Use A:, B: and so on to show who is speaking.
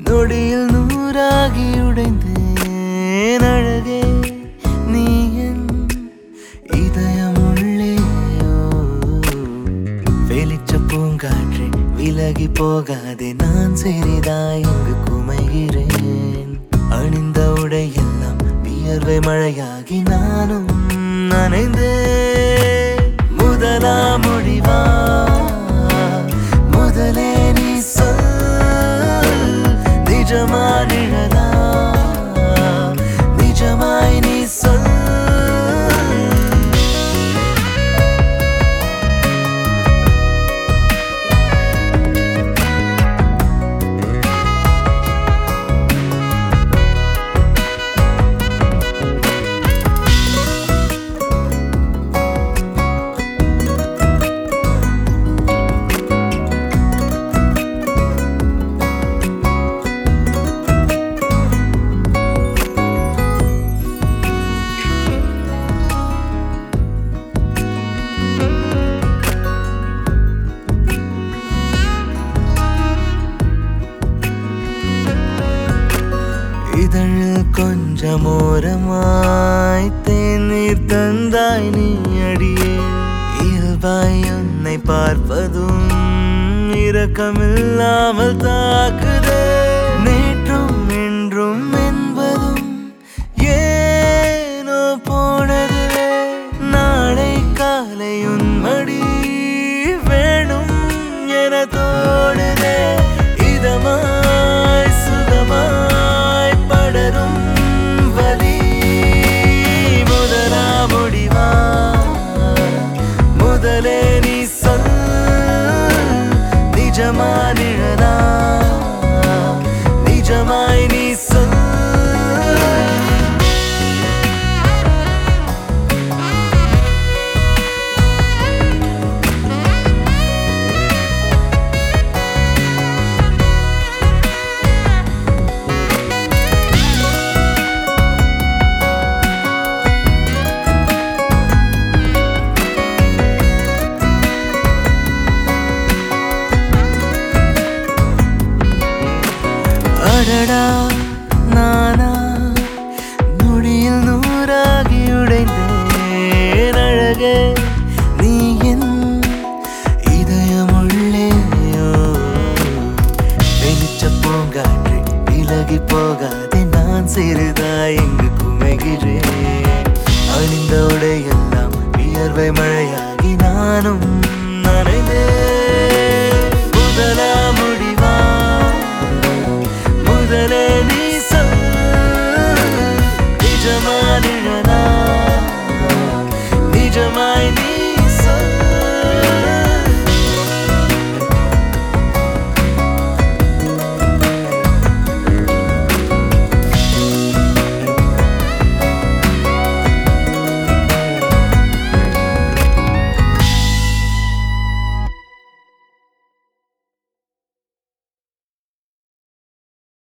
A: நொடியில் நூறாகி உடைந்தேன் அழகே நீ என் இதயம் உள்ளேயோ வெளிச்ச பூங்காற்றே விலகி போகாதே நான் சிறிதாய் இங்கு குமைகிறேன் அணிந்த உடையெல்லாம் வியர்வை மழையாகி நானும் நனைந்தேன் முதலா முடிவா முதலே நீ சொல் நிஜமா நிழலா நிஜமாய் நீ சொல் இதழில் கொஞ்சம் ஓரமாய் தேநீர் தந்தாய் நீ அடியே இயல்பாய் உன்னை பார்ப்பதும் இரக்கமில்லாமல் தாக்குதே நேற்றும் இன்றும் என்பதும் ஏனோ போனதுவே நாளை காலை உன் மடி வேணும் என தோணுதே இதமாய் சுகமாய் படரும் வலி முதலா முடிவா முதலே நீ சொல் நிஜமா நிழலா நிஜமாய் நீ சொல் அடடா நானா நொடியில் நூறாகி உடைந்தேன் அழகே நீ என் இதயம் உள்ளேயோ வெளிச்ச பூங்காற்று விலகி போகாதே நான் சிறிதாய் இங்கு குமைகிறேன் அணிந்த உடையெல்லாம் வியர்வை மழையாகி நானும் நனைந்தேன் முதலா முடிவா முதலே